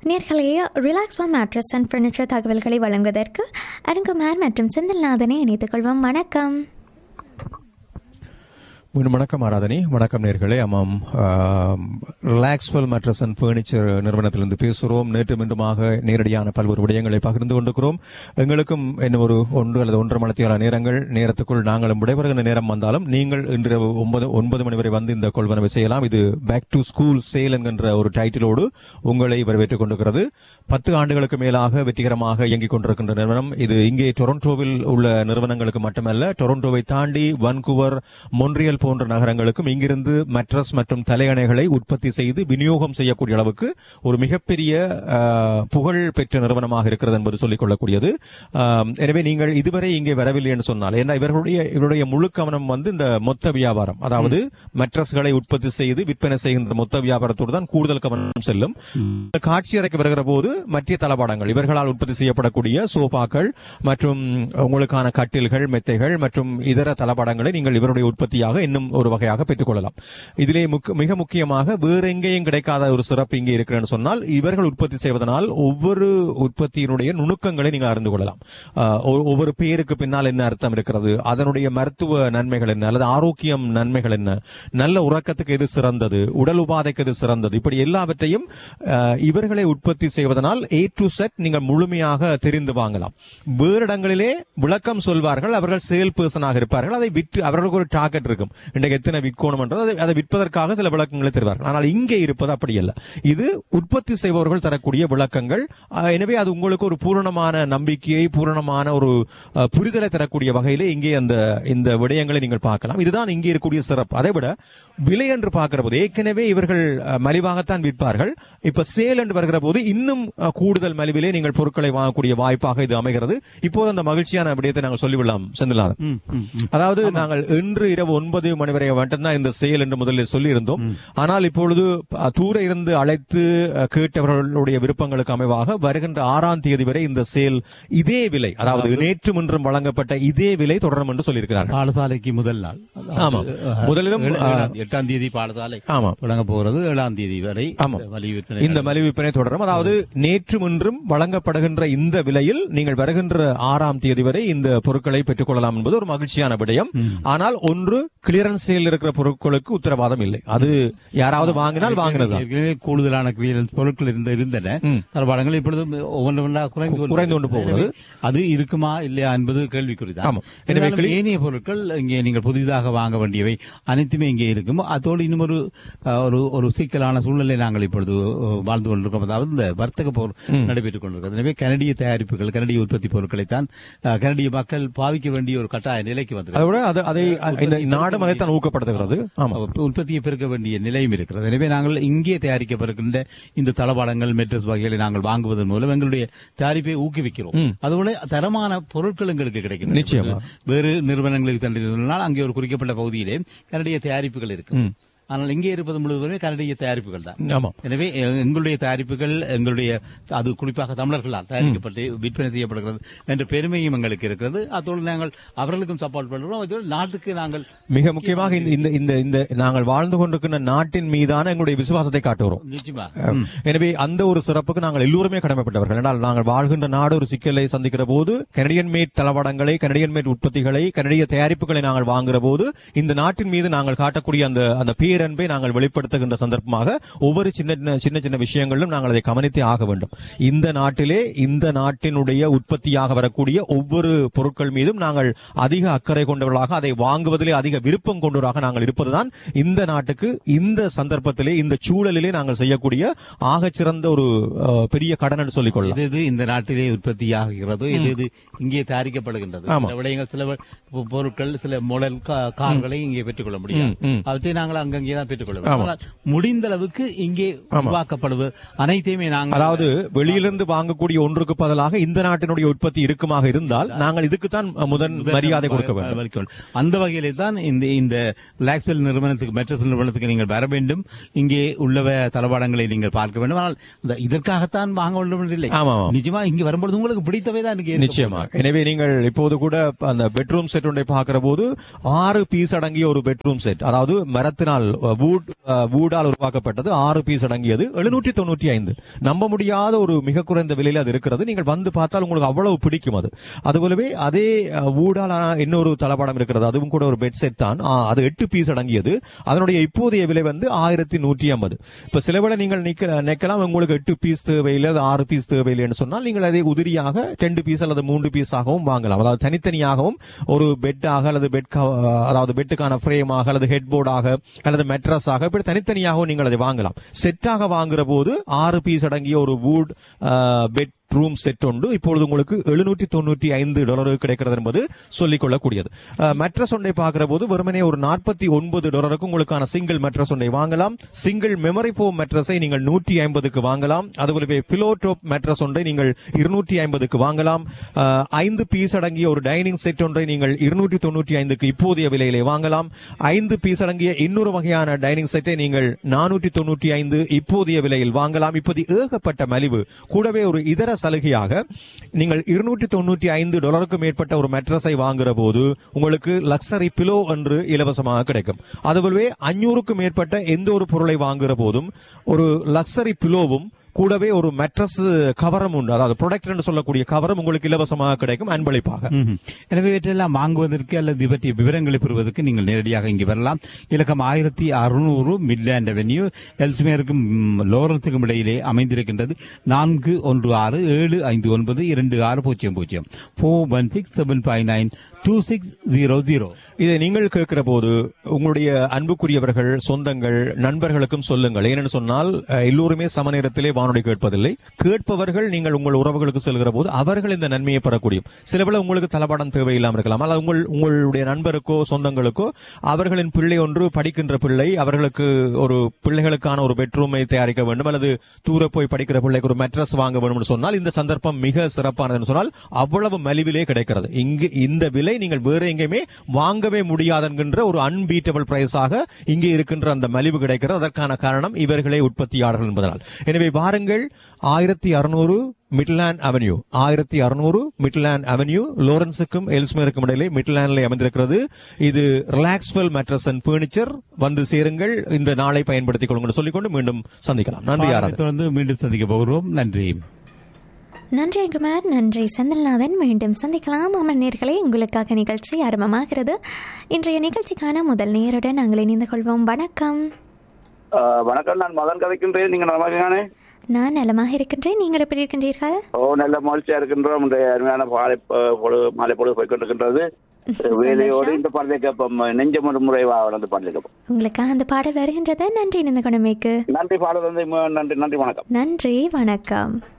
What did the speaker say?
நேர்களே relax one mattress and furniture தகவல்களை வழங்குவதற்கு அருங்குமார் மற்றும் செந்தில்நாதனை இணைத்துக் கொள்வோம் வணக்கம் மீண்டும் வணக்கம் ஆராதனை வணக்கம் நேர்களே ஆமாம் ரிலாக்ஸ்வெல் மேட்ரஸ் அண்ட் ஃபர்னிச்சர் நிறுவனத்திலிருந்து பேசுகிறோம் நேற்று மீண்டுமாக நேரடியான பல்வேறு விடயங்களை பகிர்ந்து கொண்டிருக்கிறோம் எங்களுக்கும் இன்னும் ஒரு ஒன்று அல்லது ஒன்றரை மணித்தியால நேரங்கள் நேரத்துக்குள் நாங்களும் விடைபெறுகின்ற நேரம் வந்தாலும் நீங்கள் இன்று ஒன்பது ஒன்பது மணி வரை வந்து இந்த கொள்வனவை செய்யலாம் இது பேக் டு ஸ்கூல் சேல் என்கின்ற ஒரு டைட்டிலோடு உங்களை வரவேற்றுக் கொண்டிருக்கிறது பத்து ஆண்டுகளுக்கு மேலாக வெற்றிகரமாக இயங்கிக் கொண்டிருக்கின்ற நிறுவனம் இது இங்கே டொரண்டோவில் உள்ள நிறுவனங்களுக்கு மட்டுமல்ல டொரண்டோவை தாண்டி வன்கூவர் மொன்றியல் போன்ற நகரங்களுக்கும் இங்கிருந்து மெட்ரஸ் மற்றும் தலையணைகளை உற்பத்தி செய்து விநியோகம் செய்யக்கூடிய அளவுக்கு ஒரு மிகப்பெரிய அஹ், புகழ் பெற்ற நிறுவனமாக இருக்கிறது என்பது சொல்லிக் கொள்ளக்கூடியது ஆம், எனவே நீங்கள் இதுவரை இங்கே வரவில்லை என்று சொன்னால் ஏன்னா இவர்களுடைய இவருடைய முழு கவனம் வந்து இந்த மொத்த வியாபாரம் அதாவது மெட்ரஸ்களை உற்பத்தி செய்து விற்பனை செய்கின்ற மொத்த வியாபாரத்தோடு தான் கூடுதல் கவனம் செல்லும் காட்சி அறைக்கு வருகிற போது மற்ற தளபாடங்கள் இவர்களால் உற்பத்தி செய்யப்படக்கூடிய சோஃபாக்கள் மற்றும் உங்களுக்கான கட்டில்கள் மெத்தைகள் மற்றும் இதர தளபாடங்களை நீங்கள் இவருடைய உற்பத்தியாக இன்னும் ஒரு வகையாக பெற்றுக்கொள்ளலாம் இதிலே முக்க- மிக முக்கியமாக வேற எங்கேயும் கிடைக்காத ஒரு சிறப்பு இங்கே இருக்கிறேன்னு சொன்னால் இவர்கள் உற்பத்தி செய்வதனால் ஒவ்வொரு உற்பத்தியினுடைய நுணுக்கங்களை நீங்கள் அறிந்து கொள்ளலாம் ஆஹ் ஒ- ஒவ்வொரு பேருக்கு பின்னால் என்ன அர்த்தம் இருக்கிறது அதனுடைய மருத்துவ நன்மைகள் என்ன அல்லது ஆரோக்கியம் நன்மைகள் என்ன நல்ல உறக்கத்துக்கு எது சிறந்தது உடல் உபாதைக்கு எது சிறந்தது இப்படி எல்லாவற்றையும் ஆஹ் இவர்களை உற்பத்தி செய்வதனால் ஏ டு செட் நீங்கள் முழுமையாக தெரிந்து வாங்கலாம் வேறு இடங்களிலே விளக்கம் சொல்வார்கள் அவர்கள் சேல் பர்சனாக இருப்பார்கள் அதை விற்று அவர்களுக்கு ஒரு டார்கெட் இருக்கும் இன்றைக்கு எத்தனை விற்கணும் என்றது அதை- அதை விற்பதற்காக சில விளக்கங்களை தருவார்கள் ஆனால் இங்கே இருப்பது அப்படி அல்ல இது உற்பத்தி செய்பவர்கள் தரக்கூடிய விளக்கங்கள் ஆஹ் எனவே அது உங்களுக்கு ஒரு பூரணமான நம்பிக்கையை பூரணமான ஒரு ஆஹ், புரிதலை தரக்கூடிய வகையிலே இங்கே அந்த இந்த விடயங்களை நீங்கள் பார்க்கலாம் இதுதான் இங்கே இருக்கக்கூடிய சிறப்பு அதை விட விலை என்று பார்க்கிற போது ஏற்கனவே இவர்கள் ஆஹ், மலிவாகத்தான் விற்பார்கள் இப்ப சேல் என்று வருகிற போது இன்னும் ஆஹ், கூடுதல் மலிவிலே நீங்கள் பொருட்களை வாங்கக்கூடிய வாய்ப்பாக இது அமைகிறது இப்போது அந்த மகிழ்ச்சியான விடயத்தை நாங்கள் சொல்லிவிடலாம் செந்தில்நாதன் ம், ம், ம். அதாவது நாங்கள் இன்று இரவு ஒன்பது மணி வரை மட்டும்தான் இந்த செயல் என்று முதலில் சொல்லி இருந்தோம் ஆனால் இப்பொழுது அஹ், தூர இருந்து அழைத்து அஹ், கேட்டவர்களுடைய விருப்பங்களுக்கு அமைவாக வருகின்ற ஆறாம் தேதி வரை இந்த சேல் இதே விலை அதாவது நேற்று முன்றும் வழங்கப்பட்ட இதே விலை தொடரும் என்று சொல்லியிருக்கிறார்கள் பாடசாலைக்கு முதல் நாள் அதாவது, ஆமாம். அஹ், முதலிலும், ஏழு- ஆ. ஏழாம் தேதி, எட்டாம் தேதி பாடசாலை ஆமாம் தொடங்க போகிறது ஏழாம் தேதி வரை ஆமாம். மலிவு விற்பனை இந்த மலிவு விற்பனை தொடரும் அதாவது நேற்று முன்றும் வழங்கப்படுகின்ற இந்த விலையில் நீங்கள் வருகின்ற ஆறாம் தேதி வரை இந்த பொருட்களை பெற்றுக் கொள்ளலாம் என்பது ஒரு மகிழ்ச்சியான விடயம் ஆனால் ஒன்று கிளியரன்ஸ் சேல் இருக்கிற பொருட்களுக்கு உத்தரவாதம் இல்லை அது யாராவது வாங்கினால் வாங்கினது ஏற்கனவே கூடுதலான கிளியரன்ஸ் பொருட்கள் இருந்த இருந்தன ம். தளபாடங்கள் இப்பொழுது ஒவ்வொன்று ஒன்றா குறைந்து கொண்டு குறைந்து கொண்டு போகிறது. எனவே அது இருக்குமா இல்லையா என்பது கேள்விக்குறிதான் ஆமாம். எனவே எனவே கிளி- ஏனைய பொருட்கள் இங்கே நீங்கள் புதிதாக வாங்க வேண்டியவை அனைத்துமே இங்கே இருக்கும் அதோடு இன்னும் ஒரு அஹ், ஒரு ஒரு சிக்கலான சூழ்நிலை நாங்கள் இப்பொழுது அஹ், வாழ்ந்து கொண்டிருக்கோம் அதாவது இந்த வர்த்தக போர் நடைபெற்றுக் கொண்டிருக்கிறது எனவே கனடிய தயாரிப்புகள் கனடிய உற்பத்தி பொருட்களைத்தான் அஹ், கனடிய மக்கள் பாவிக்க வேண்டிய ஒரு கட்டாய நிலைக்கு அதை வந்திருக்கிறது விட அது அதை இந்த நாடும் அதைத்தான் ஊக்கப்படுத்துகிறது ஆமா உற்பத்தியை பெருக்க வேண்டிய நிலையும் இருக்கிறது எனவே நாங்கள் இங்கே தயாரிக்கப்படுகின்ற இந்த தளபாடங்கள் மெட்ரஸ் வகைகளை நாங்கள் வாங்குவதன் மூலம் எங்களுடைய தயாரிப்பை ஊக்குவிக்கிறோம் ம். அதுபோல தரமான பொருட்கள் எங்களுக்கு கிடைக்கும் நிச்சயமா. வேறு நிறுவனங்களுக்கு சென்றிருந்தால் அங்கே ஒரு குறிக்கப்பட்ட பகுதியிலே கனடிய தயாரிப்புகள் இருக்கு ம். ஆனால் இங்கே இருப்பது முழுவதுமே கனடிய தயாரிப்புகள் தான் ஆமா எனவே எ- எங்களுடைய தயாரிப்புகள் எங்களுடைய அது குறிப்பாக தமிழர்களால் தயாரிக்கப்பட்டு விற்பனை செய்யப்படுகிறது என்ற பெருமையும் எங்களுக்கு இருக்கிறது அதோடு நாங்கள் அவர்களுக்கும் சப்போர்ட் பண்றோம் அதோடு நாட்டுக்கு நாங்கள் மிக முக்கியமாக இந்த இந்த இந்த இந்த நாங்கள் வாழ்ந்து கொண்டிருக்கின்ற நாட்டின் மீதான எங்களுடைய விசுவாசத்தை காட்டுகிறோம் நிச்சயமா எனவே அந்த ஒரு சிறப்புக்கு நாங்கள் எல்லோருமே கடமைப்பட்டவர்கள் என்றால் நாங்கள் வாழ்கின்ற நாடு ஒரு சிக்கலை சந்திக்கிற போது கனடியன் மேட் தளவாடங்களை கனடியன் மேட் உற்பத்திகளை கனடிய தயாரிப்புகளை நாங்கள் வாங்குற போது இந்த நாட்டின் மீது நாங்கள் காட்டக்கூடிய அந்த அந்த பேரன்பை நாங்கள் வெளிப்படுத்துகின்ற சந்தர்ப்பமாக ஒவ்வொரு சின்ன சின்ன சின்ன சின்ன விஷயங்களிலும் நாங்கள் அதை கவனித்தே ஆக வேண்டும் இந்த நாட்டிலே இந்த நாட்டினுடைய உற்பத்தியாக வரக்கூடிய ஒவ்வொரு பொருட்கள் மீதும் நாங்கள் அதிக அக்கறை கொண்டவர்களாக அதை வாங்குவதிலே அதிக விருப்பம் கொண்டவராக நாங்கள் இருப்பதுதான் இந்த நாட்டுக்கு இந்த சந்தர்ப்பத்திலே இந்த சூழலிலே நாங்கள் செய்யக்கூடிய ஆகச்சிறந்த ஒரு அஹ், பெரிய கடன் என்று சொல்லிக் கொள்ளலாம் எது எது இந்த நாட்டிலே உற்பத்தியாகிறதோ எது எது இங்கே தயாரிக்கப்படுகின்றது ஆமா. சில விடயங்கள் சில பொ- பொருட்கள் சில மாடல் கா- கார்களை இங்கே பெற்றுக்கொள்ள முடியாது ம், ம். அவற்றை நாங்கள் அங்கங்கே தான் பெற்றுக்கொள்ள ஆமா. வேண்டும் ஆனால் முடிந்த அளவுக்கு இங்கே உருவாக்கப்படுவது அனைத்தையுமே நாங்கள் அதாவது வெளியிலிருந்து வாங்கக்கூடிய ஒன்றுக்கு பதிலாக இந்த நாட்டினுடைய உற்பத்தி இருக்குமாக இருந்தால் நாங்கள் இதுக்குத்தான் முதன் மரியாதை கொடுக்க வேண்டும் வேண்டும் அந்த வகையிலே தான் இந்த இந்த லாக்ஸ்வெல் நிறுவனத்துக்கு மெட்ரஸ் நிறுவனத்துக்கு நீங்கள் வர வேண்டும் இங்கே உள்ளவ தளபாடங்களை நீங்கள் பார்க்க வேண்டும் ஆனால் இந்த- இதற்காகத்தான் வாங்க வேண்டும் என்று இல்லை ஆமா, ஆமா. நிச்சயமா இங்க வரும்பொழுது உங்களுக்கு பிடித்தவை தான் இங்கே இருக்க நிச்சயமா எனவே நீங்கள் இப்போது கூட அந்த பெட்ரூம் செட் ஒன்றை பார்க்கிற போது ஆறு பீஸ் அடங்கிய ஒரு பெட்ரூம் செட் அதாவது மரத்தினால் வூட் வூடால் உருவாக்கப்பட்டது ஆறு பீஸ் அடங்கியது எழுநூற்றி தொண்ணூற்றி ஐந்து நம்ப முடியாத ஒரு மிக குறைந்த விலையில் அது இருக்கிறது நீங்கள் வந்து பார்த்தால் உங்களுக்கு அவ்வளவு பிடிக்கும் அது அதுபோலவே அதே வூடால் இன்னொரு தளபாடம் இருக்கிறது அதுவும் கூட ஒரு பெட் செட் தான் ஆ, அது எட்டு பீஸ் அடங்கியது அதனுடைய இப்போதைய விலை வந்து ஆயிரத்தி நூற்றி ஐம்பது இப்ப சில வேளை நீங்கள் நிக்க நிக்கலாம் உங்களுக்கு எட்டு பீஸ் தேவையில்லை அது ஆறு பீஸ் தேவையில்லைன்னு சொன்னால் நீங்கள் அதை உதிரியாக ரெண்டு பீஸ் அல்லது மூன்று பீஸாகவும் வாங்கலாம் அதாவது தனித்தனியாகவும் ஒரு பெட்டாக அல்லது பெட் அதாவது பெட்டுக்கான ஃப்ரேமாக அல்லது ஹெட் போர்டாக அல்லது மெட்ரஸாக இப்படி தனித்தனியாகவும் நீங்கள் அதை வாங்கலாம் செட்டாக வாங்குற போது ஆறு பீஸ் அடங்கிய ஒரு வூட் பெட் ரூம் செட் உண்டு இப்பொழுது உங்களுக்கு எழுநூற்றி தொண்ணூற்றி ஐந்து டாலருக்கு கிடைக்கிறது என்பது சொல்லிக் கொள்ளக்கூடியது மெட்ரஸ் ஒன்றை பார்க்கிற போது வெறுமனே ஒரு நாற்பத்தி ஒன்பது டாலருக்கு உங்களுக்கான சிங்கிள் மெட்ரஸ் ஒன்றை வாங்கலாம் சிங்கிள் மெமரி ஃபோம் மெட்ரஸை நீங்கள் நூற்றி ஐம்பதுக்கு வாங்கலாம் அதுபோலவே பிலோடோப் மெட்ரஸ் ஒன்றை நீங்கள் இருநூற்றி ஐம்பதுக்கு வாங்கலாம் அஹ், ஐந்து பீஸ் அடங்கிய ஒரு டைனிங் செட் ஒன்றை நீங்கள் இருநூற்றி தொண்ணூற்றி ஐந்துக்கு இப்போதைய விலையிலே வாங்கலாம் ஐந்து பீஸ் அடங்கிய இன்னொரு வகையான டைனிங் செட்டை நீங்கள் நானூற்றி தொண்ணூற்றி ஐந்து இப்போதைய விலையில் வாங்கலாம் இப்போது ஏகப்பட்ட மலிவு கூடவே ஒரு இதர சலுகையாக நீங்கள் இருநூற்றி தொண்ணூற்றி ஐந்து டாலருக்கு மேற்பட்ட ஒரு மெட்ரஸை வாங்குற போது உங்களுக்கு லக்ஸரி பிலோ என்று இலவசமாக கிடைக்கும் அதுபோலவே அஞ்சூறுக்கு மேற்பட்ட எந்த ஒரு பொருளை வாங்குற போதும் ஒரு லக்ஸரி பிலோவும் கூடவே ஒரு மெட்ரஸ் கவரம் உண்டு அதாவது ப்ரொடக்ட் என்று சொல்லக்கூடிய கவரம் உங்களுக்கு இலவசமாக கிடைக்கும் அன்பளிப்பாக ம்ஹும். எனவே இவற்றெல்லாம் வாங்குவதற்கு அல்லது பற்றிய விவரங்களை பெறுவதற்கு நீங்கள் நேரடியாக இங்கு வரலாம் இலக்கம் ஆயிரத்தி அறுநூறு மிட்லேண்ட் அவென்யூ எல்ஸ்மேருக்கும் ம், லோரன்ஸுக்கும் இடையிலே அமைந்திருக்கின்றது நான்கு ஒன்று ஆறு ஏழு ஐந்து ஒன்பது இரண்டு ஆறு பூஜ்ஜியம் பூஜ்ஜியம் four one six seven five nine two six zero zero இதை நீங்கள் கேட்கிற போது உங்களுடைய அன்புக்குரியவர்கள் சொந்தங்கள் நண்பர்களுக்கும் சொல்லுங்கள் ஏனென்று சொன்னால் அஹ், எல்லோருமே சம நேரத்திலே வானொலி கேட்பதில்லை கேட்பவர்கள் நீங்கள் உங்கள் உறவுகளுக்கு செல்கிற போது அவர்கள் இந்த நன்மையை பெறக்கூடியும் சில வேளை உங்களுக்கு தளபாடம் தேவையில்லாமல் இருக்கலாம் அல்லது உங்கள் உங்களுடைய நண்பருக்கோ சொந்தங்களுக்கோ அவர்களின் பிள்ளை ஒன்று படிக்கின்ற பிள்ளை அவர்களுக்கு ஒரு பிள்ளைகளுக்கான ஒரு பெட்ரூமை தயாரிக்க வேண்டும் அல்லது தூர போய் படிக்கிற பிள்ளைக்கு ஒரு மெட்ரஸ் வாங்க வேண்டும் என்று சொன்னால் இந்த சந்தர்ப்பம் மிக சிறப்பானது என்று சொன்னால் அவ்வளவு மலிவிலே கிடைக்கிறது இங்கு இந்த விலை நீங்கள் வேற எங்கேயுமே வாங்கவே முடியாது என்கின்ற ஒரு அன்பீட்டபிள் பிரைஸாக இங்கே இருக்கின்ற அந்த மலிவு கிடைக்கிறது அதற்கான காரணம் இவர்களே உற்பத்தியாளர்கள் என்பதனால் எனவே வாருங்கள் ஆயிரத்தி அறுநூறு மிட்லாண்ட் அவென்யூ ஆயிரத்தி அறுநூறு மிட்லாண்ட் அவென்யூ லோரன்ஸுக்கும் எல்ஸ்மேருக்கும் இடையிலே மிட்லாண்டில் அமைந்திருக்கிறது இது ரிலாக்ஸ்வெல் மேட்ரஸ் அண்ட் பர்னிச்சர் வந்து சேருங்கள் இந்த நாளை பயன்படுத்திக் கொள்ளுங்கள் சொல்லிக்கொண்டு மீண்டும் சந்திக்கலாம் நன்றி ஆராதனை தொடர்ந்து மீண்டும் சந்திக்க போகிறோம் நன்றி நன்றி குமார் நன்றி செந்தில்நாதன் மீண்டும் சந்திக்கலாம் அமர் நேர்களே உங்களுக்காக நிகழ்ச்சி ஆரம்பமாகிறது இன்றைய நிகழ்ச்சிக்கான முதல் நேருடன் நாங்கள் இணைந்து கொள்வோம் வணக்கம் ஆஹ் வணக்கம் நான் மதன் கதைக்கின்றேன் நீங்க நலமாகவே நான் நலமாக இருக்கின்றேன் நீங்கள் எப்படி இருக்கின்றீர்கள் ஓ நல்ல மகிழ்ச்சியா இருக்கின்றோம் இந்த அருமையான பாலை பொ- பொழுது மாலை பொழுது போய் கொண்டிருக்கின்றது வேலையோடு இந்த பாடலை கேட்போம் நெஞ்சம் ஒரு முறைவா வந்து பாடலை கேட்போம் உங்களுக்காக அந்த பாடல் வருகின்றது நன்றி இணைந்து கொண்டமைக்கு நன்றி பாடல் வந்து நன்றி நன்றி வணக்கம் நன்றி வணக்கம்